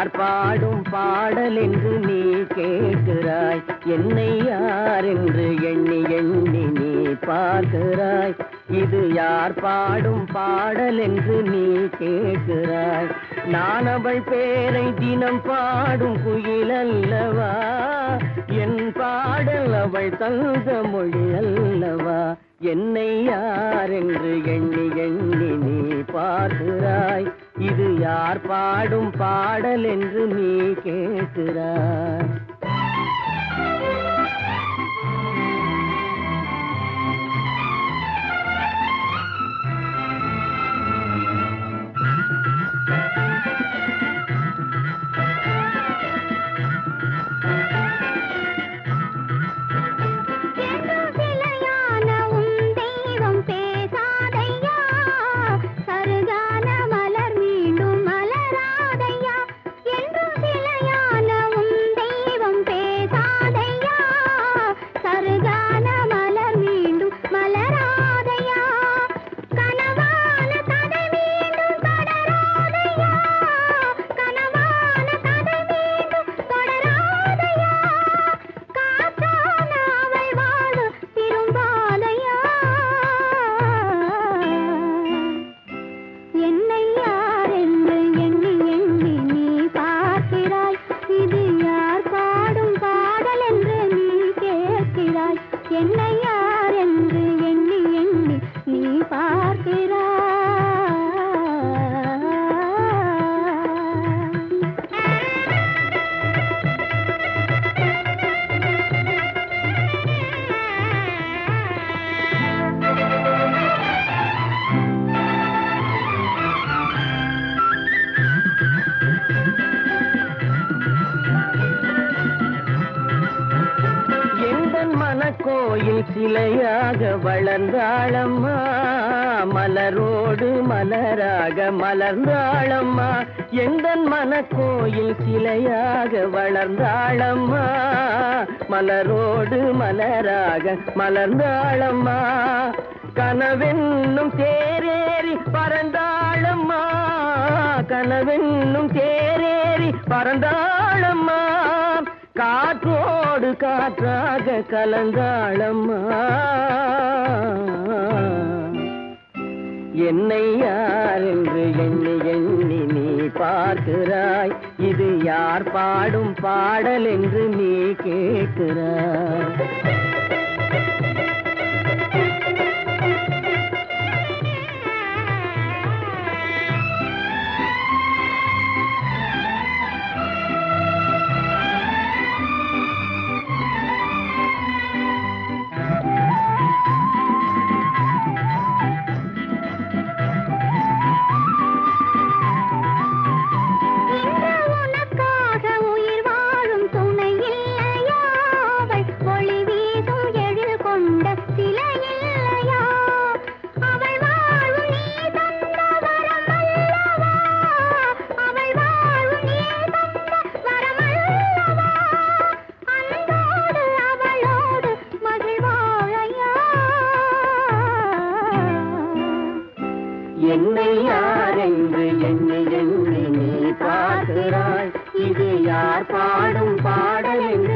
யார் பாடும் பாடல் என்று நீ கேட்கிறாய் என்னை யார் என்று எண்ணி எண்ணி நீ பார்க்கிறாய் இது யார் பாடும் பாடல் என்று நீ கேட்கிறாய் நான் அவள் பேரை தினம் பாடும் குயில் அல்லவா என் பாடல் அவள் தந்த மொழி அல்லவா என்னை யார் என்று எண்ணி எண்ணி நீ பார்க்கிறாய் இது யார் பாடும் பாடல் என்று நீ கேட்கிறாய் என்றும் சிலையான உன் தெய்வம் பேசாதையா சருகான மலர் மீண்டும் மலராதையா என்றும் சிலையான உன் தெய்வம் பேசாதையா சருகான மலர் மீண்டும் மலராதையா கனவான கதை மீண்டும் தொடராதையா கனவான கதை மீண்டும் தொடராதையா காற்றான அவள் வாழ திரும்பாதையா என்னை யார் என்று எண்ணி எண்ணி நீ பார்க்கிறாய் இது யார் பாடும் பாடல் என்று நீ கேட்கிறாய் என்னை யார் என்று எண்ணி எண்ணி நீ பார்க்கிறாய் எந்தன் மனக்கோயில் சிலையாக வளர்ந்தாளம்மா மலரோடு மலராக மலர்ந்தாளம்மா எந்தன் மனக்கோயில் சிலையாக வளர்ந்தாளம்மா மலரோடு மலராக மலர்ந்தாளம்மா கனவென்னும் தேரேறி பறந்தாளம்மா கனவென்னும் தேரேறி பறந்தாளம்மா காற்றோடு காற்றாக கலந்தாளம்மா என்னை யார் என்று எண்ணி எண்ணி நீ பார்க்கிறாய் இது யார் பாடும் பாடல் என்று நீ கேட்கிறாய் இன்று உனக்காக உயிர் வாழும் துணை இல்லையா அவள் ஒளி வீசும் எழில் கொண்ட சிலை இல்லையா அவள் வாழ்வு நீ தந்த வரம் அல்லவா அவள் வாழ்வு நீ தந்த வரம் அல்லவா அன்போடு அவளோடு மகிழ்வாழையா என்னை யார் என்று எண்ணி எண்ணி நீ பார்க்கிறாய் இது யார் பாடும் பாடல் என்று